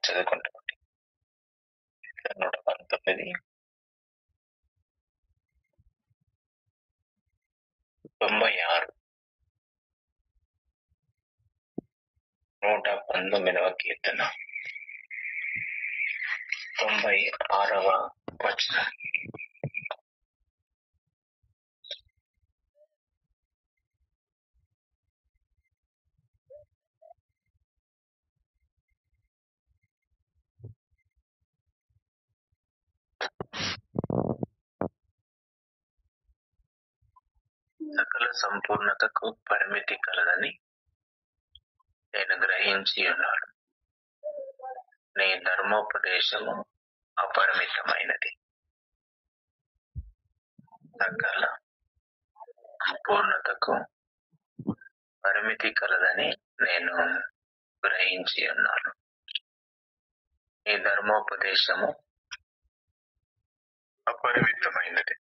చదువుకుంటామండి నూట పంతొమ్మిది తొంభై ఆరు నూట పంతొమ్మిదవ కీర్తన తొంభై ఆరవ వచనం సకల సంపూర్ణతకు పరిమితి కలదని నేను గ్రహించి ఉన్నాడు నీ ధర్మోపదేశము అపరిమితమైనది సకల సంపూర్ణతకు పరిమితి కలదని నేను గ్రహించి ఉన్నాను నీ ధర్మోపదేశము అపరిమితమైనది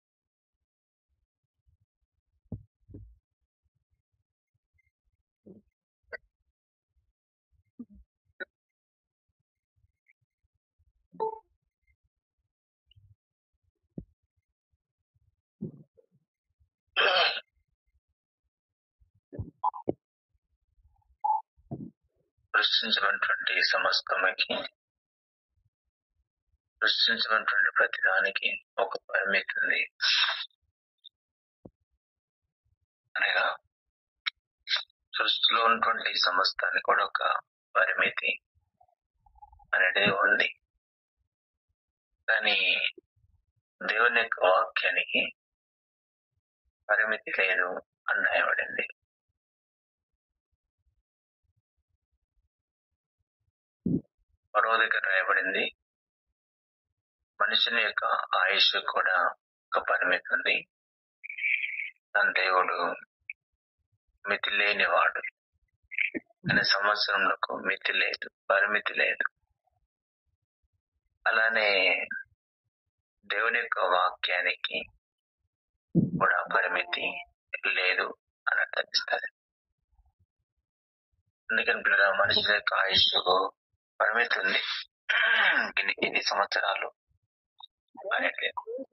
సృష్టించినటువంటి సమస్తమకి సృష్టించినటువంటి ప్రతిదానికి ఒక పరిమితి ఉంది అనగా సృష్టిలో ఉన్నటువంటి సమస్తానికి కూడా ఒక పరిమితి అనేది ఉంది కానీ దేవుని యొక్క వాక్యానికి పరిమితి లేదు అని రాయబడింది మరో దగ్గర రాయబడింది మనుషుని యొక్క ఆయుష్ కూడా ఒక పరిమితి ఉంది తన దేవుడు మితి లేనివాడు అనే సంవత్సరంలో మితి లేదు పరిమితి లేదు అలానే దేవుని యొక్క వాక్యానికి కూడా పరిమితి లేదు అని అర్థిస్తుంది అందుకని పిల్లల మనిషి యొక్క ఆయుష్ పరిమితి ఉంది ఇన్ని ఇన్ని సంవత్సరాలు అనేది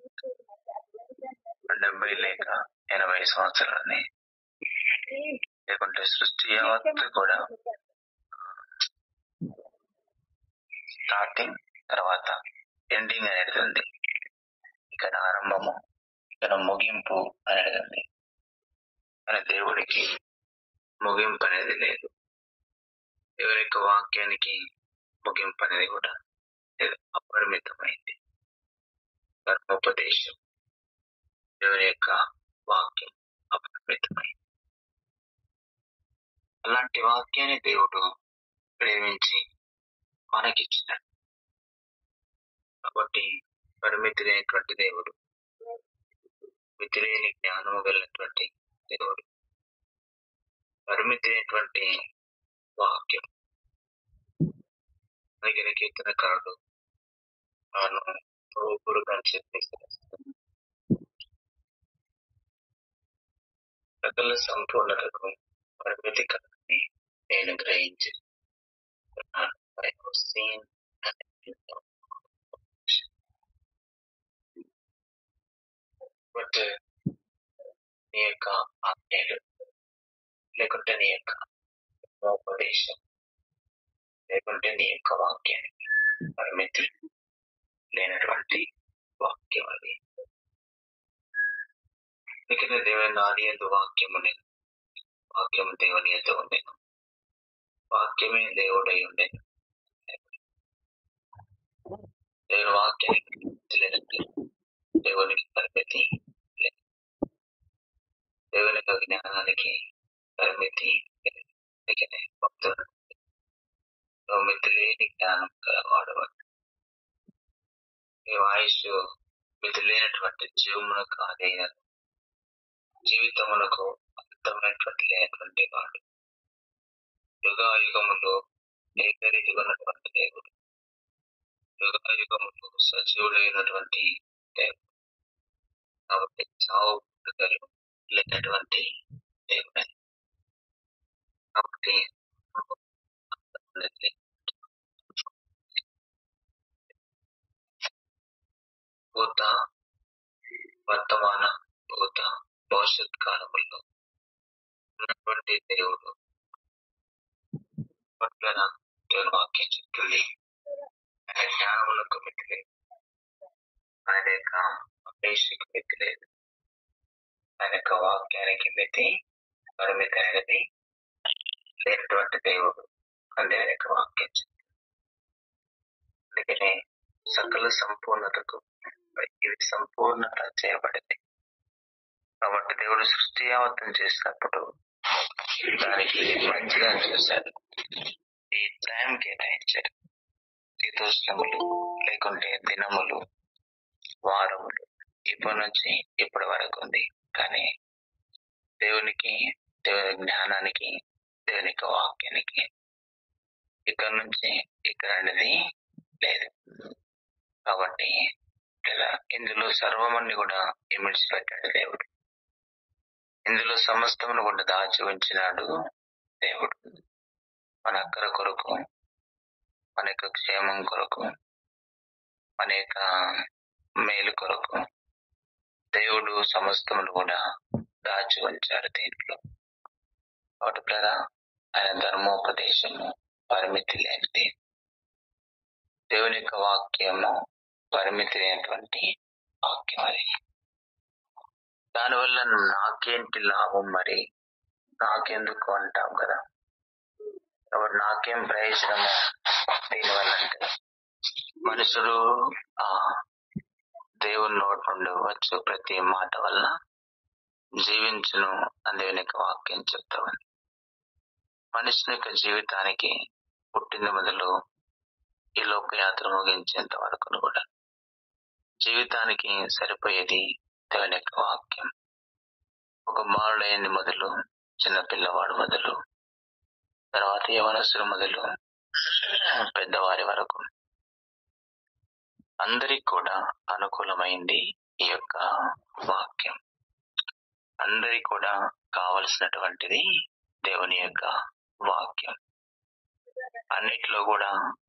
డెబ్బై లేక ఎనభై సంవత్సరాలని లేకుంటే సృష్టి యావత్తు కూడా స్టార్టింగ్ తర్వాత ఎండింగ్ అనేది ఉంది ఇక్కడ ఆరంభము ఇక్కడ ముగింపు అనేది ఉంది కానీ దేవుడికి ముగింపు అనేది లేదు దేవుని యొక్క వాక్యానికి ముగింపు అనేది కూడా లేదు అపరిమితమైంది ధర్మోపదేశం దేవుని యొక్క వాక్యం అపరిమితమైంది అలాంటి వాక్యాన్ని దేవుడు ప్రేమించి మనకిచ్చినాడు కాబట్టి పరిమితి లేనటువంటి దేవుడు మితి లేని జ్ఞానము కలిగినటువంటి దేవుడు పరిమితి లేనటువంటి వాక్యం అందుకని కీర్తనకారుడు తాను ప్రభువుడు అని చెప్పేసి సకల సంపూర్ణతకు పరిమితి కలని నేను గ్రహించి బట్ నీ యొక్క ఆజ్ఞలు లేకుంటే నీ యొక్క ఉపదేశం లేకుంటే నీ యొక్క వాక్యానికి పరిమితి లేనటువంటి వాక్యం అది అందుకనే దేవుని నాని ఎందు వాక్యము నేను వాక్యం దేవుని ఎందు ఉండేను వాక్యమే దేవుడై ఉండేను దేవుని వాక్యానికి లేదంటే దేవునికి పరిమితి లేదు దేవుని యొక్క జ్ఞానానికి పరిమితి లేదు అందుకనే భక్తుడు మితి లేని జ్ఞానం గలవాడు ఈ ఆయుష్ మితి లేనటువంటి జీవమునకు అదైన జీవితమునకు అర్థమైనటువంటి లేనటువంటి వాడు యుగాయుగములు ఏకరీతిగా దేవుడు యుగాయుగములు సజీవుడైనటువంటి దేవుడు కాబట్టి చావు పుట్టుకలు లేనటువంటి దేవుడే కాబట్టి వర్తమాన భూత భవిష్యత్ కాలముల్లో ఉన్నటువంటి దేవుడు పట్లన దేవుని వాక్యం చెప్తుంది ఆయన జ్ఞానములకు మితి లేదు ఆయన యొక్క అపేక్షకు మితి లేదు ఆయన యొక్క వాక్యానికి మితి పరిమితి అనేది లేనటువంటి దేవుడు అని ఆయన యొక్క వాక్యం చెప్తుంది అందుకనే సకల సంపూర్ణతకు ఇది సంపూర్ణత చేయబడింది కాబట్టి దేవుడు సృష్టి యావత్తం చేసినప్పుడు దానికి మంచిగా చూశాడు ఈ టైం కేటాయించాడు శీతోష్ణములు లేకుంటే దినములు వారములు ఇప్పటి నుంచి ఇప్పటి వరకు ఉంది కానీ దేవునికి దేవుని జ్ఞానానికి దేవుని యొక్క వాక్యానికి ఇక్కడ నుంచి ఇక్కడ అనేది లేదు కాబట్టి ఇలా ఇందులో సర్వమన్ని కూడా ఇమిడ్చి పెట్టాడు దేవుడు ఇందులో సమస్తమును కూడా దాచి ఉంచినాడు దేవుడు మన అక్కర కొరకు మన యొక్క క్షేమం కొరకు మన యొక్క మేలు కొరకు దేవుడు సమస్తమును కూడా దాచి ఉంచాడు దీంట్లో కాబట్టి ప్రదా ఆయన ధర్మోపదేశము పరిమితి లేనిది దేవుని యొక్క వాక్యము పరిమితి లేనటువంటి వాక్యం అది దానివల్ల నాకేంటి లాభం మరి నాకెందుకు అంటాం కదా కాబట్టి నాకేం ప్రయోజనము దీనివల్ల అంటే మనుషుడు ఆ దేవుని నోటి నుండి వచ్చు ప్రతి మాట వల్ల జీవించును అని దేవుని యొక్క వాక్యం చెప్తామని మనిషిని యొక్క జీవితానికి పుట్టిన మొదలు ఈ లోకయాత్ర ముగించేంత వరకు కూడా జీవితానికి సరిపోయేది దేవుని యొక్క వాక్యం ఒక బాలుడైంది మొదలు చిన్న పిల్లవాడు మొదలు తర్వాత యవనస్తులు మొదలు పెద్దవారి వరకు అందరికి కూడా అనుకూలమైంది ఈ యొక్క వాక్యం అందరికి కూడా కావలసినటువంటిది దేవుని యొక్క వాక్యం అన్నిట్లో కూడా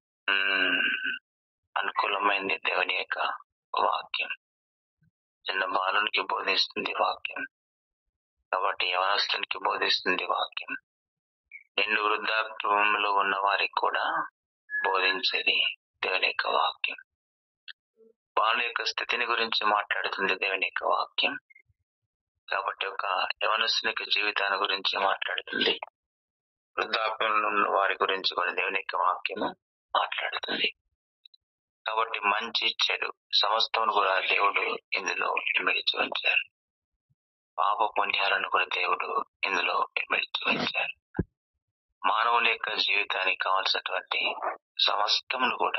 అనుకూలమైంది దేవుని యొక్క వాక్యం చిన్న బాలునికి బోధిస్తుంది వాక్యం కాబట్టి యవనస్తునికి బోధిస్తుంది వాక్యం నిన్ను వృద్ధాప్యంలో ఉన్న వారికి కూడా బోధించేది దేవుని యొక్క వాక్యం వాళ్ళ యొక్క స్థితిని గురించి మాట్లాడుతుంది దేవుని యొక్క వాక్యం కాబట్టి ఒక యవనస్తునికి జీవితాన్ని గురించి మాట్లాడుతుంది వృద్ధాప్యంలో ఉన్న వారి గురించి కూడా దేవుని యొక్క వాక్యము మాట్లాడుతుంది కాబట్టి మంచి చెడు సమస్తమును కూడా దేవుడు ఇందులో ఇమిడిచి ఉంచారు పాప పుణ్యాలను కూడా దేవుడు ఇందులో ఇమిడిచి ఉంచారు మానవుల యొక్క జీవితానికి కావాల్సినటువంటి సమస్తమును కూడా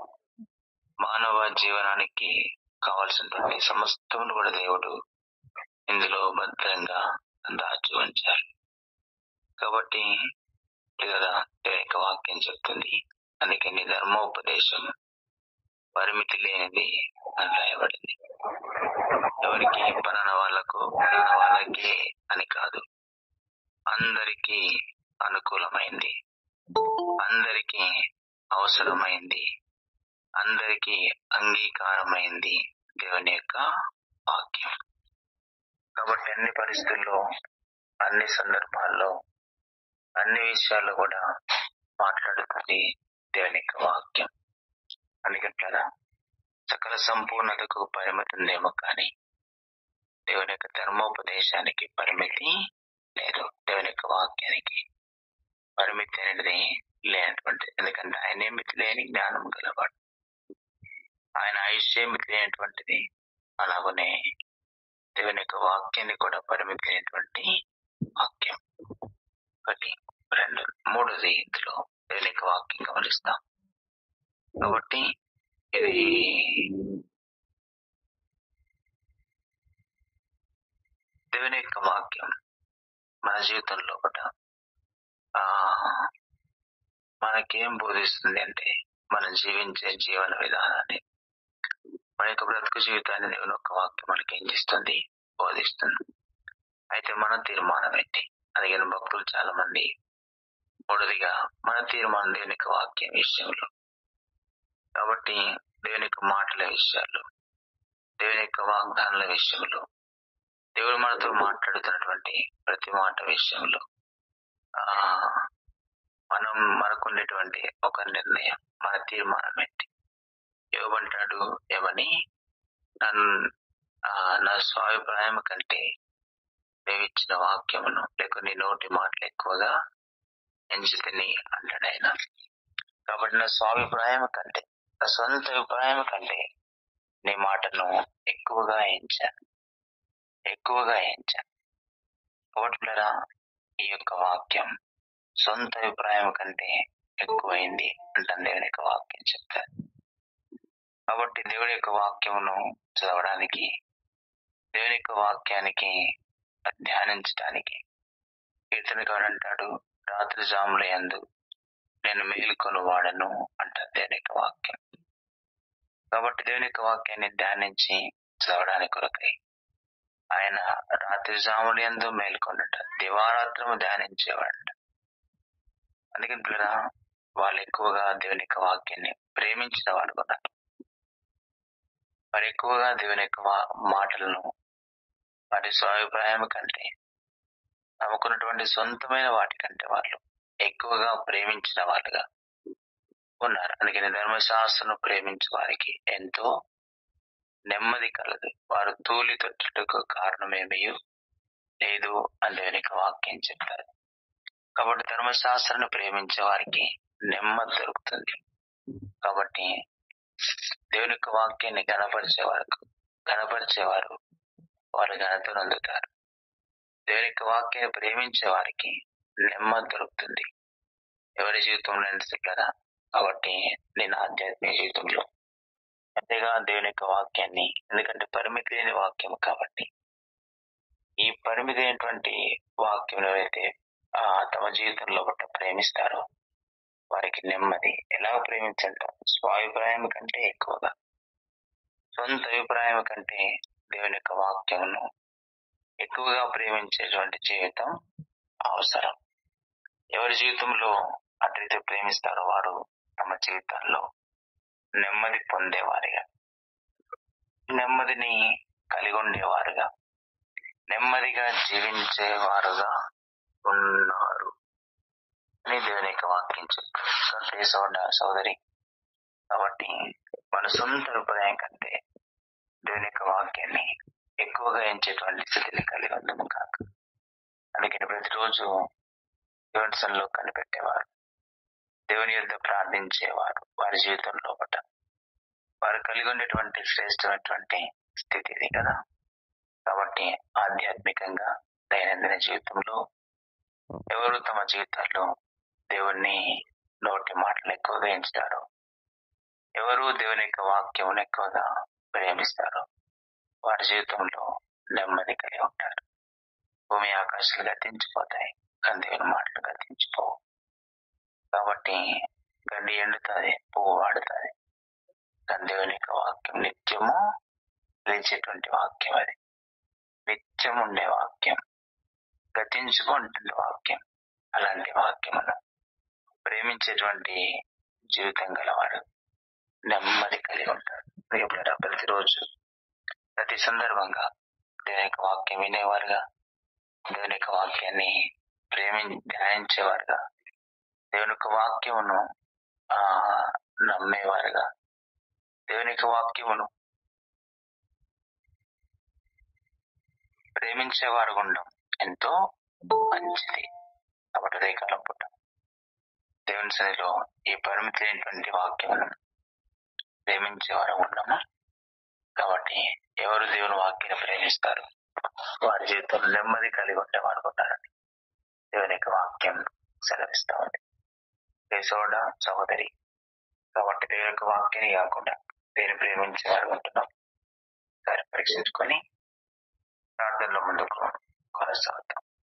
మానవ జీవనానికి కావాల్సినటువంటి సమస్తమును కూడా దేవుడు ఇందులో భద్రంగా దాచి ఉంచారు కాబట్టి కదా యొక్క వాక్యం చెప్తుంది అందుకని ధర్మోపదేశం పరిమితి లేనిది అని రాయబడింది ఎవరికి పలానా వాళ్ళకు పలానా వాళ్ళకి అని కాదు అందరికీ అనుకూలమైంది అందరికీ అవసరమైంది అందరికీ అంగీకారమైంది దేవుని యొక్క వాక్యం కాబట్టి అన్ని పరిస్థితుల్లో అన్ని సందర్భాల్లో అన్ని విషయాల్లో కూడా మాట్లాడుతుంది దేవుని యొక్క వాక్యం అందుకంటారా సకల సంపూర్ణతకు పరిమితి ఉందేమో కానీ దేవుని యొక్క ధర్మోపదేశానికి పరిమితి లేదు దేవుని యొక్క వాక్యానికి పరిమితి అనేది లేనటువంటి ఎందుకంటే ఆయన ఏమిటి లేని జ్ఞానం గలవాడు ఆయన ఆయుష్యమితి లేనటువంటిది అలాగనే దేవుని యొక్క వాక్యాన్ని కూడా పరిమితి లేనటువంటి వాక్యం ఒకటి రెండు మూడోది ఇందులో దేవుని యొక్క వాక్యం గమనిస్తాం కాబట్టి ఇది దేవుని యొక్క వాక్యం మన జీవితంలో కూడా మనకేం బోధిస్తుంది అంటే మనం జీవించే జీవన విధానాన్ని మన యొక్క బ్రతుకు జీవితాన్ని దేవుని యొక్క వాక్యం మనకి ఏం చేస్తుంది బోధిస్తుంది అయితే మన తీర్మానం ఏంటి అందుకని భక్తులు చాలా మంది మూడోదిగా మన తీర్మానం దేవుని యొక్క వాక్యం విషయంలో కాబట్టి దేవుని యొక్క మాటల విషయాలు దేవుని యొక్క వాగ్దానాల విషయంలో దేవుడు మనతో మాట్లాడుతున్నటువంటి ప్రతి మాట విషయంలో ఆ మనం మనకుండేటువంటి ఒక నిర్ణయం మన తీర్మానం ఏంటి ఏమంటాడు ఏమని నన్ను ఆ, నా స్వాభిప్రాయం కంటే నీవు ఇచ్చిన వాక్యమును లేక నీ నోటి మాటలు ఎక్కువగా ఎంచుతిని అంటాడు ఆయన కాబట్టి నా స్వాభిప్రాయం కంటే నా సొంత అభిప్రాయం కంటే నీ మాటను ఎక్కువగా ఎంచాను ఎక్కువగా ఎంచాను కాబట్టి పిల్లరా, ఈ యొక్క వాక్యం సొంత అభిప్రాయం కంటే ఎక్కువైంది అంటాను దేవుని యొక్క వాక్యం చెప్తారు కాబట్టి దేవుని యొక్క వాక్యమును చదవడానికి దేవుని యొక్క వాక్యానికి ధ్యానించడానికి కీర్తనకాడు అంటాడు రాత్రి జాముల యందు నేను మేలుకొని వాడను అంటారు దేవుని యొక్క వాక్యం కాబట్టి దేవుని యొక్క వాక్యాన్ని ధ్యానించి చదవడానికి కొరకై ఆయన రాత్రి జాముల యందు మేలుకొండట దివారాత్రము ధ్యానించేవాడంట అందుకని పిల్లరా వాళ్ళు ఎక్కువగా దేవుని యొక్క వాక్యాన్ని ప్రేమించిన వాడు కూడా వారు ఎక్కువగా దేవుని యొక్క వా- మాటలను వారి స్వాభిప్రాయం కంటే నమ్ముకున్నటువంటి సొంతమైన వాటి కంటే వాళ్ళు ఎక్కువగా ప్రేమించిన వాళ్ళుగా ఉన్నారు అందుకని ధర్మశాస్త్రం ప్రేమించే వారికి ఎంతో నెమ్మది కలదు వారు తూలి తొట్టుటకు కారణమేమీ లేదు అని దేవుని యొక్క వాక్యం చెప్తారు కాబట్టి ధర్మశాస్త్రాన్ని ప్రేమించే వారికి నెమ్మది దొరుకుతుంది కాబట్టి దేవుని యొక్క వాక్యాన్ని గణపరిచే వరకు గణపరిచేవారు వారు ఘనతను అందుతారు దేవుని యొక్క వాక్యాన్ని ప్రేమించే వారికి నెమ్మది దొరుకుతుంది ఎవరి జీవితంలో ఎందుకులరా కాబట్టి నేను ఆధ్యాత్మిక జీవితంలో అంతేగా దేవుని యొక్క వాక్యాన్ని ఎందుకంటే పరిమితి లేని వాక్యం కాబట్టి ఈ పరిమితి అయినటువంటి వాక్యం ఎవరైతే ఆ తమ జీవితంలో బట్ట ప్రేమిస్తారో వారికి నెమ్మది ఎలా ప్రేమించంటాం స్వాభిప్రాయం కంటే ఎక్కువగా సొంత అభిప్రాయం కంటే దేవుని యొక్క వాక్యమును ఎక్కువగా ప్రేమించేటువంటి జీవితం అవసరం ఎవరి జీవితంలో అట్లయితే ప్రేమిస్తారో వారు తమ జీవితాల్లో నెమ్మది పొందేవారిగా నెమ్మదిని కలిగి ఉండేవారుగా నెమ్మదిగా జీవించేవారుగా ఉన్నారు అని దేవుని యొక్క వాక్యం చెప్తారు కాబట్టి సోదర సోదరి కాబట్టి మన సొంత అభిప్రాయం కంటే దేవుని యొక్క వాక్యాన్ని ఎక్కువగా ఎంచేటువంటి స్థితిని కలిగి ఉందము కాక అందుకని ప్రతిరోజు దేవుని సన్నిలో కనిపెట్టేవారు దేవుని యొద్ద ప్రార్థించేవారు వారి జీవితంలో ఒకట వారు కలిగి ఉండేటువంటి శ్రేష్టమైనటువంటి స్థితి ఇది కదా కాబట్టి ఆధ్యాత్మికంగా దైనందిన జీవితంలో ఎవరు తమ జీవితాల్లో దేవుణ్ణి నోటి మాటలు ఎక్కువగా ఎంచుతారో ఎవరు దేవుని యొక్క వాక్యమును ఎక్కువగా ప్రేమిస్తారో వారి జీవితంలో నెమ్మది కలిగి ఉంటారు భూమి ఆకాశాలు గతించిపోతాయి కానీ దేవుని మాటలు గతించిపోవు కాబట్టి గడ్డి ఎండుతుంది పువ్వు వాడుతుంది కానీ దేవుని యొక్క వాక్యం నిత్యము లేచేటువంటి వాక్యం అది నిత్యం ఉండే వాక్యం గతించుకుంటుంది వాక్యం అలాంటి వాక్యమును ప్రేమించేటువంటి జీవితం గలవాడు నెమ్మది కలిగి ఉంటాడు ఎప్పుడైనా ప్రతిరోజు ప్రతి సందర్భంగా దేవుని యొక్క వాక్యం వినేవారుగా దేవుని యొక్క వాక్యాన్ని ప్రేమి ధ్యానించేవారుగా దేవుని యొక్క వాక్యమును ఆ నమ్మేవారుగా దేవుని యొక్క వాక్యమును ప్రేమించేవారు ఉండడం ఎంతో మంచిది కాబట్టి ఉదయకాలం పూట దేవుని సన్నిధిలో ఈ పరిమితి అయినటువంటి వాక్యమును ప్రేమించేవారు ఉండము కాబట్టి ఎవరు దేవుని వాక్యాన్ని ప్రేమిస్తారు వారి జీవితంలో నెమ్మది కలిగి ఉండేవారు ఉంటారని దేవుని యొక్క వాక్యం సెలవిస్తా ఉంది సోడ సహోదరి కాబట్టి దేవుని యొక్క వాక్యాన్ని కాకుండా దేని ప్రేమించేవారు ఉంటున్నాం సరే పరీక్షించుకొని ప్రార్థనలో ముందుకు కొనసాగుతాం